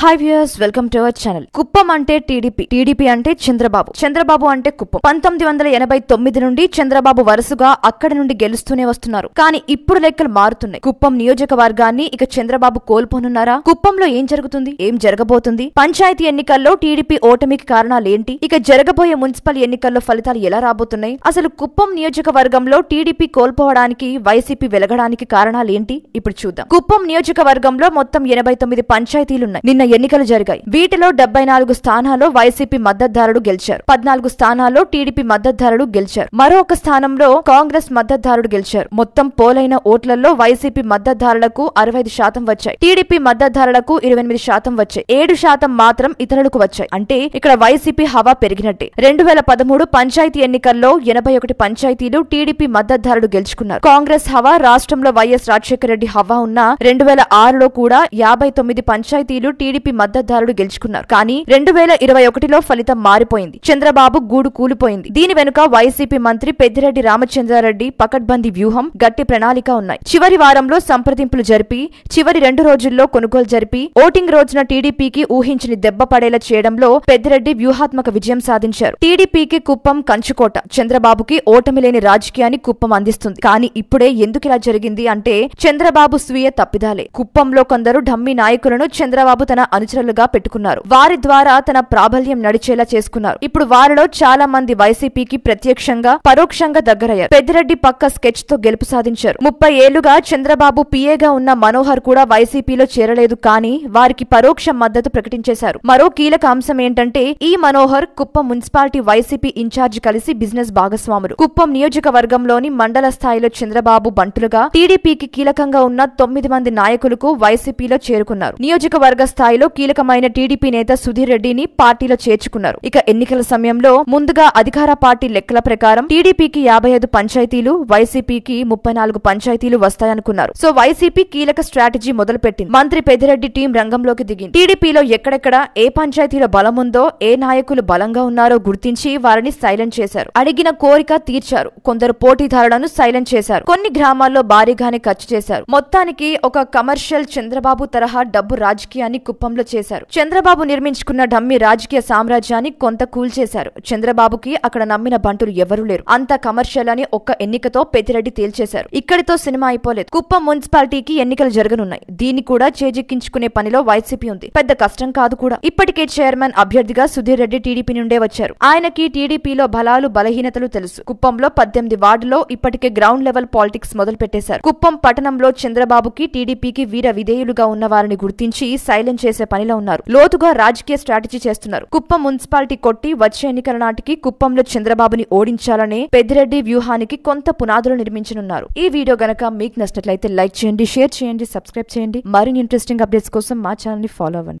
hi viewers welcome to our channel Kuppam అంటే TDP TDP అంటే చంద్రబాబు చంద్రబాబు అంటే కుప్పం పంతొమ్మిది వందల ఎనభై తొమ్మిది నుండి చంద్రబాబు వరుసగా అక్కడి నుండి గెలుస్తూనే వస్తున్నారు కానీ ఇప్పుడు లెక్కలు మారుతున్నాయి కుప్పం నియోజకవర్గాన్ని ఇక చంద్రబాబు కోల్పోనున్నారా కుప్పంలో ఏం జరుగుతుంది ఏం జరగబోతుంది పంచాయతీ ఎన్నికల్లో టీడీపీ ఓటమికి కారణాలేంటి ఇక జరగబోయే మున్సిపల్ ఎన్నికల్లో ఫలితాలు ఎలా రాబోతున్నాయి అసలు కుప్పం నియోజకవర్గంలో టీడీపీ కోల్పోవడానికి వైసీపీ వెలగడానికి కారణాలేంటి ఇప్పుడు చూద్దాం కుప్పం నియోజకవర్గంలో మొత్తం ఎనభై తొమ్మిది పంచాయతీలున్నాయి నిన్న ఎన్నికలు జరిగాయి వీటిలో డెబ్బై నాలుగు స్థానాల్లో వైసీపీ మద్దతుదారుడు గెలిచారు పద్నాలుగు స్థానాల్లో టీడీపీ మద్దతుదారుడు గెలిచారు మరో ఒక స్థానంలో కాంగ్రెస్ మద్దతుదారుడు గెలిచారు మొత్తం పోలైన ఓట్లలో వైసీపీ మద్దతుదారులకు అరవై శాతం వచ్చాయి టీడీపీ మద్దతుదారులకు ఇరవై ఎనిమిది శాతం వచ్చాయి ఏడు శాతం మాత్రం ఇతరులకు వచ్చాయి అంటే ఇక్కడ వైసీపీ హవా పెరిగినట్టే రెండు వేల పదమూడు పంచాయతీ ఎన్నికల్లో ఎనభై ఒకటి పంచాయతీలు టీడీపీ మద్దతుదారుడు గెలుచుకున్నారు కాంగ్రెస్ హవా రాష్ట్రంలో వైఎస్ రాజశేఖర రెడ్డి హవా ఉన్న రెండు వేల ఆరులో కూడా యాభై తొమ్మిది పంచాయతీలు టీడీపీ మద్దతుదారుడు గెలుచుకున్నారు కానీ రెండు వేల ఇరవై ఒకటిలో ఫలితం మారిపోయింది చంద్రబాబు గూడు కూలిపోయింది దీని వెనుక వైసీపీ మంత్రి పెద్దిరెడ్డి రామచంద్రారెడ్డి పకడ్బందీ వ్యూహం గట్టి ప్రణాళిక ఉన్నాయి చివరి వారంలో సంప్రదింపులు జరిపి చివరి రెండు రోజుల్లో కొనుగోలు జరిపి ఓటింగ్ రోజున టీడీపీకి ఊహించని దెబ్బ పడేలా చేయడంలో పెద్దిరెడ్డి వ్యూహాత్మక విజయం సాధించారు టీడీపీకి కుప్పం కంచుకోట చంద్రబాబుకి ఓటమి లేని రాజకీయాన్ని కుప్పం అందిస్తుంది కానీ ఇప్పుడే ఎందుకు ఇలా జరిగింది అంటే చంద్రబాబు స్వీయ తప్పిదాలే కుప్పంలో కొందరు డమ్మి నాయకులను చంద్రబాబు తన అనుచరులుగా పెట్టుకున్నారు వారి ద్వారా తన ప్రాబల్యం నడిచేలా చేసుకున్నారు ఇప్పుడు వారిలో చాలా మంది వైసీపీకి ప్రత్యక్షంగా పరోక్షంగా దగ్గరయ్యారు పెద్దిరెడ్డి పక్క స్కెచ్ తో గెలుపు సాధించారు ముప్పై ఏళ్లుగా చంద్రబాబు పిఏగా ఉన్న మనోహర్ కూడా వైసీపీలో చేరలేదు కానీ వారికి పరోక్ష మద్దతు ప్రకటించేశారు మరో కీలక అంశం ఏంటంటే ఈ Manohar Kuppam municipality YCP incharge కలిసి బిజినెస్ భాగస్వాములు కుప్పం నియోజకవర్గంలోని మండల స్థాయిలో చంద్రబాబు బంటులుగా టీడీపీకి కీలకంగా ఉన్న తొమ్మిది మంది నాయకులకు వైసీపీలో చేరుకున్నారు నియోజకవర్గ స్థాయిలో కీలకమైన టీడీపీ నేత సుధీర్ రెడ్డిని పార్టీలో చేర్చుకున్నారు ఇక ఎన్నికల సమయంలో ముందుగా అధికార పార్టీ లెక్కల ప్రకారం టీడీపీకి యాభై ఐదు పంచాయతీలు వైసీపీకి ముప్పై నాలుగు పంచాయతీలు వస్తాయనుకున్నారు సో వైసీపీ కీలక స్ట్రాటజీ మొదలుపెట్టింది మంత్రి పెద్దిరెడ్డి టీం రంగంలోకి దిగింది టీడీపీలో ఎక్కడెక్కడ ఏ పంచాయతీలో బలం ఉందో ఏ నాయకులు బలంగా ఉన్నారో గుర్తించి వారిని సైలెంట్ చేశారు అడిగిన కోరిక తీర్చారు కొందరు పోటీదారులను సైలెంట్ చేశారు కొన్ని గ్రామాల్లో భారీగానే ఖర్చు చేశారు మొత్తానికి ఒక కమర్షియల్ చంద్రబాబు తరహా డబ్బు రాజకీయాన్ని కుప్పంలో చేశారు చంద్రబాబు నిర్మించుకున్న డమ్మి రాజకీయ సామ్రాజ్యాన్ని కొంత కూల్చేశారు చంద్రబాబుకి అక్కడ నమ్మిన బంటులు ఎవరూ లేరు అంత కమర్షియల్ అని ఒక్క ఎన్నికతో పెద్దిరెడ్డి తేల్చేశారు ఇక్కడితో సినిమా అయిపోలేదు కుప్పం మున్సిపాలిటీకి ఎన్నికలు జరగనున్నాయి దీన్ని కూడా చేజిక్కించుకునే పనిలో వైసీపీ ఉంది పెద్ద కష్టం కాదు కూడా ఇప్పటికే చైర్మన్ అభ్యర్థిగా సుధీర్ రెడ్డి టీడీపీ నుండే వచ్చారు ఆయనకి టీడీపీలో బలాలు బలహీనతలు తెలుసు కుప్పంలో పద్దెనిమిది వార్డులో ఇప్పటికే గ్రౌండ్ లెవెల్ పాలిటిక్స్ మొదలు పెట్టేశారు కుప్పం పట్టణంలో చంద్రబాబుకి టీడీపీకి వీర విధేయులుగా ఉన్న వారిని గుర్తించి సైలెంట్ చేసే పనిలో ఉన్నారు లోతుగా రాజకీయ స్ట్రాటజీ చేస్తున్నారు కుప్పం మున్సిపాలిటీ కొట్టి వచ్చే ఎన్నికల నాటికి కుప్పంలో చంద్రబాబుని ఓడించాలనే పెద్దిరెడ్డి వ్యూహానికి కొంత పునాదులు నిర్మించనున్నారు ఈ వీడియో గనక మీకు నచ్చినట్లయితే లైక్ చేయండి షేర్ చేయండి సబ్స్క్రైబ్ చేయండి మరిన్ని ఇంట్రెస్టింగ్ అప్డేట్స్ కోసం మా ఛానల్ ని ఫాలో అవ్వండి